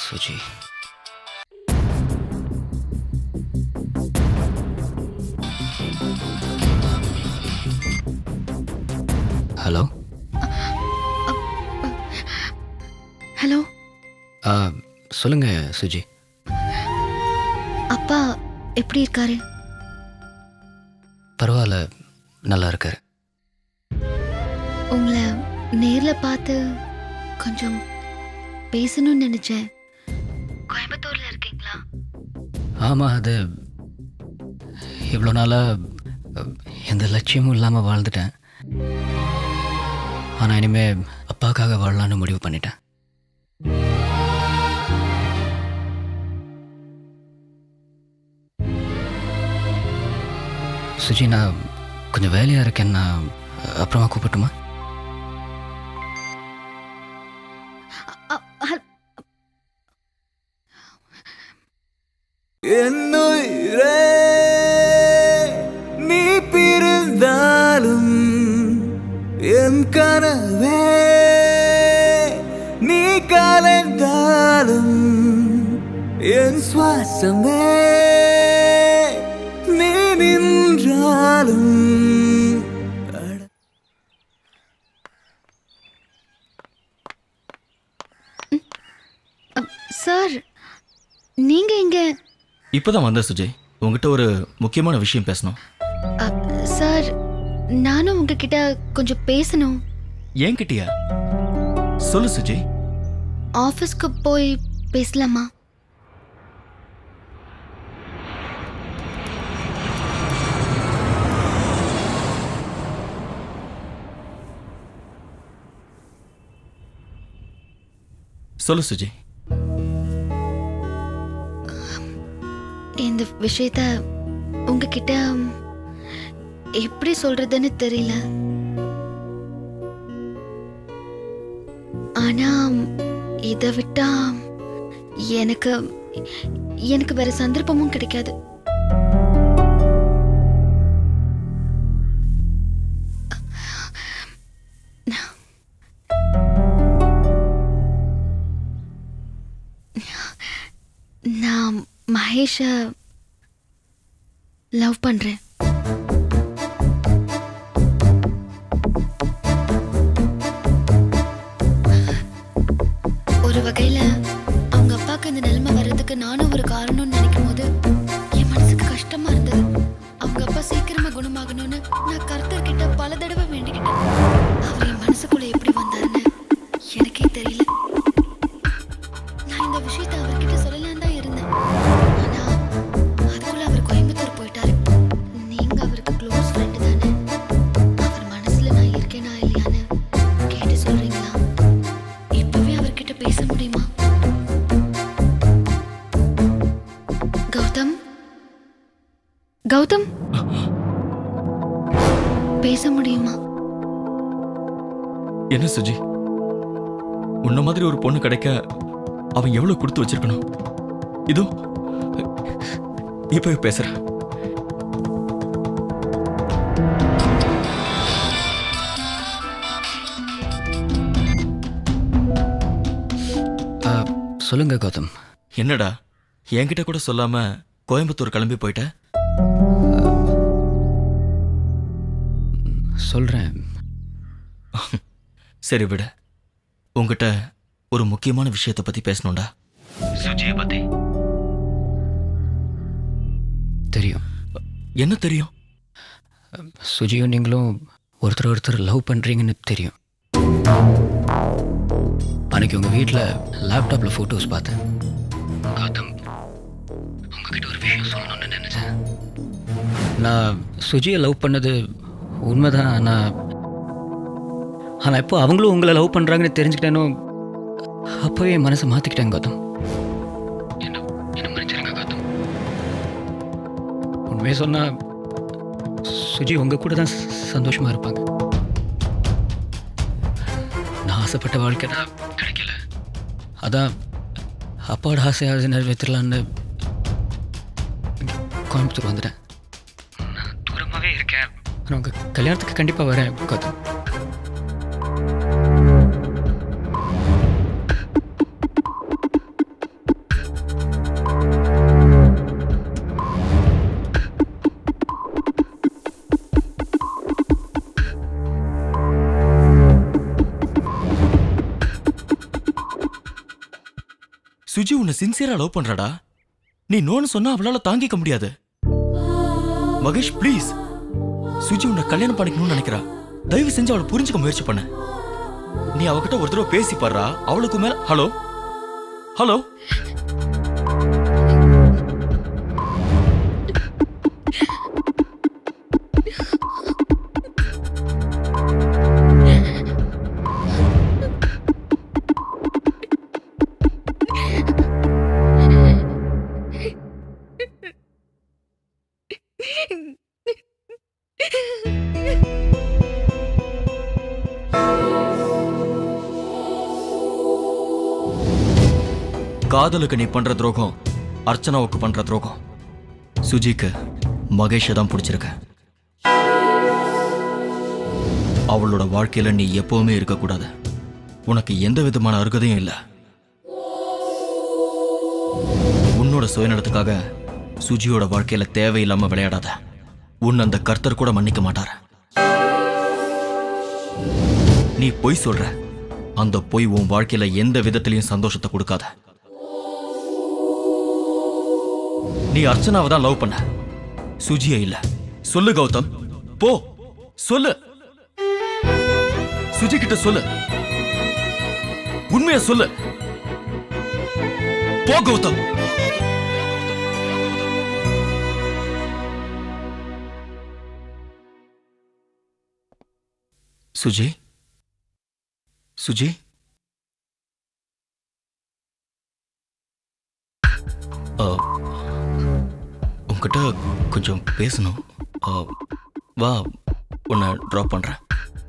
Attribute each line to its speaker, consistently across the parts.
Speaker 1: Suji hello
Speaker 2: hello
Speaker 1: ஆ, சொல்லுங்க சுஜி
Speaker 2: அப்பா எப்படி இருக்காரு
Speaker 1: பரவாயில்ல நல்லா இருக்காரு
Speaker 2: உங்களை நேர்ல பார்த்து கொஞ்சம் பேசணும்னு நினைச்சேன் கோயம்புத்தூர்ல இருக்கீங்களா
Speaker 1: ஆமாம் அது இவ்வளோ நாளாக எந்த லட்சியமும் இல்லாமல் வாழ்ந்துட்டேன் ஆனால் இனிமே அப்பாக்காக வாழலான்னு முடிவு பண்ணிட்டேன் சுஜி நான் கொஞ்சம் வேலையாக இருக்கேன் நான் அப்புறமா கூப்பிட்டுமா
Speaker 2: அ- அ-
Speaker 3: என்னுயிரே நீ பிறந்தாலும் என் கனவே நீ கலைந்தாலும் என் சுவாசமே நீ நின்றாலும் அட-
Speaker 2: சார் நீங்க இங்க
Speaker 4: இப்போதான் வந்த சுஜய் உங்ககிட்ட ஒரு முக்கியமான விஷயம் பேசணும்
Speaker 2: அ, சார் நானும் உங்ககிட்ட கொஞ்சம் பேசணும்
Speaker 4: ஏன்கிட்டயா சொல்லு சுஜய்
Speaker 2: ஆஃபீஸ்க்கு போய் பேசலாமா
Speaker 4: சொல்லு சுஜய்
Speaker 2: இந்த விஷயத்த உங்ககிட்ட எப்படி சொல்றதுன்னு தெரியல ஆனா இதை விட்டா எனக்கு எனக்கு வேற சந்தர்ப்பமும் கிடைக்காது நான் மகேஷை லவ் பண்றேன் ஒரு வகையில அவங்க அப்பாவுக்கு இந்த நிலைமை வர்றதுக்கு நானும் ஒரு காரணம்னு நினைக்கும் போது என் மனசுக்கு கஷ்டமா இருந்தது அவங்க அப்பா சீக்கிரமா குணமாகணும்னு நான் கர்த்தர் கிட்ட பல தடவை வேண்டிக்கிட்டேன் அவர் என் மனசுக்குள்ள எப்படி வந்தாருன்னு எனக்கே தெரியல நான் இந்த விஷயத்தை அவர்கிட்ட சொல்லலாம் தான் இருந்தேன் ஆனா அதுக்குள்ள அவர் கோயம்புத்தூர் போயிட்டாரு நீங்க அவருக்கு க்ளோஸ் ஃப்ரெண்டு தானே அவர் மனசுல நான் இருக்கேனா இல்லையான்னு கேட்டு சொல்றீங்களா இப்பவே அவர்கிட்ட பேச முடியுமா கௌதம் கௌதம் பேச முடியுமா
Speaker 4: என்ன சுஜி உன்ன மாதிரி ஒரு பொண்ணு கிடைக்க அவன் எவ்வளவு கொடுத்து வச்சிருக்கணும் இதோ இப்ப பேசுற
Speaker 1: ஆ, சொல்லுங்க கௌதம்
Speaker 4: என்னடா என்கிட்ட கூட சொல்லாம கோயம்புத்தூர் கிளம்பி போயிட்ட
Speaker 1: சொல்கிறேன்
Speaker 4: சரி விட உங்ககிட்ட ஒரு முக்கியமான விஷயத்தை பத்தி பேசணும்டா சுஜியை பத்தி
Speaker 1: தெரியும்
Speaker 4: என்ன தெரியும்
Speaker 1: சுஜியும் நீங்களும் ஒருத்தர் ஒருத்தர் லவ் பண்ணுறீங்கன்னு தெரியும் அன்னைக்கு உங்கள் வீட்டில் லேப்டாப்பில் ஃபோட்டோஸ் பார்த்தேன் கௌதம் உங்ககிட்ட ஒரு விஷயம் சொல்லணும்னு நினச்சேன் நான் சுஜியை லவ் பண்ணது உண்மைதான் ஆனால் ஆனால் இப்போ அவங்களும் உங்களை லவ் பண்ணுறாங்கன்னு தெரிஞ்சுக்கிட்டேனோ அப்போவே என் மனசை மாற்றிக்கிட்டேன் கௌதம் என்ன என்ன மன்னிச்சிருங்க கௌதம் உண்மையை சொன்னால் சுஜி உங்க கூட தான் சந்தோஷமா இருப்பாங்க நான் ஆசைப்பட்ட வாழ்க்கை தான் கிடைக்கல அதான் அப்பாவோட ஆசையாவது நிறைவேற்றலான்னு கோயம்புத்தூர் வந்துட்டேன் நான் தூரமாகவே இருக்கேன் ஆனால் உங்கள் கல்யாணத்துக்கு கண்டிப்பாக வரேன் கௌதம்
Speaker 4: சுஜி உன்னை சின்சியரா லவ் பண்றாடா நீ நோன்னு சொன்னா அவளால தாங்கிக்க முடியாது மகேஷ் ப்ளீஸ் சுஜி உன்னை கல்யாணம் பண்ணிக்கணும்னு நினைக்கிறா தயவு செஞ்சு அவளை புரிஞ்சுக்க முயற்சி பண்ண நீ அவகிட்ட ஒரு தடவை பேசி பாடுறா அவளுக்கு மேல ஹலோ ஹலோ காதலுக்கு நீ பண்ற துரோகம் அர்ச்சனாவுக்கு பண்ற துரோகம் சுஜிக்கு மகேஷை தான் பிடிச்சிருக்க அவளோட வாழ்க்கையில நீ எப்பவுமே இருக்கக்கூடாது உனக்கு எந்த விதமான அருகதையும் இல்லை உன்னோட சுயநலத்துக்காக சுஜியோட வாழ்க்கையில தேவையில்லாம விளையாடாத உன் அந்த கர்த்தர் கூட மன்னிக்க மாட்டார் நீ பொய் சொல்ற அந்த பொய் உன் வாழ்க்கையில எந்த விதத்திலையும் சந்தோஷத்தை கொடுக்காத நீ அர்ச்சனாவை தான் லவ் பண்ண சுஜியை இல்ல சொல்லு கௌதம் போ சொல்லு சுஜி கிட்ட சொல்லு உண்மையை சொல்லு போ கௌதம் சுஜி சுஜி ஆ, உன்கிட்ட கொஞ்சம் பேசணும் ஆ, வா உன்னை ட்ராப் பண்ணுறேன்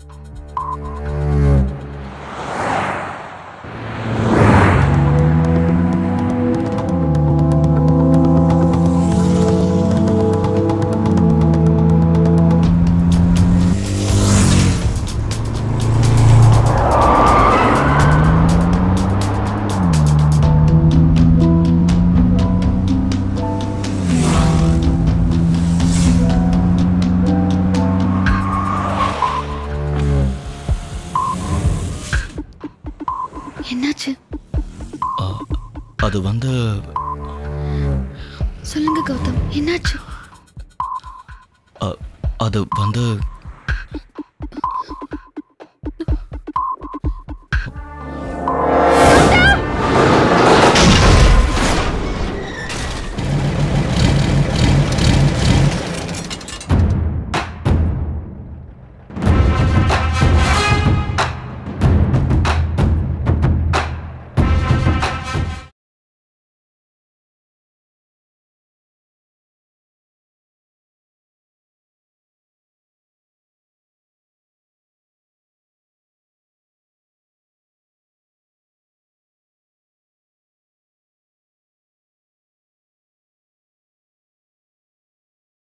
Speaker 2: என்னாச்சு
Speaker 4: ஆ, அது வந்து
Speaker 2: சொல்லுங்க கௌதம் என்னாச்சு
Speaker 4: ஆ, அது வந்து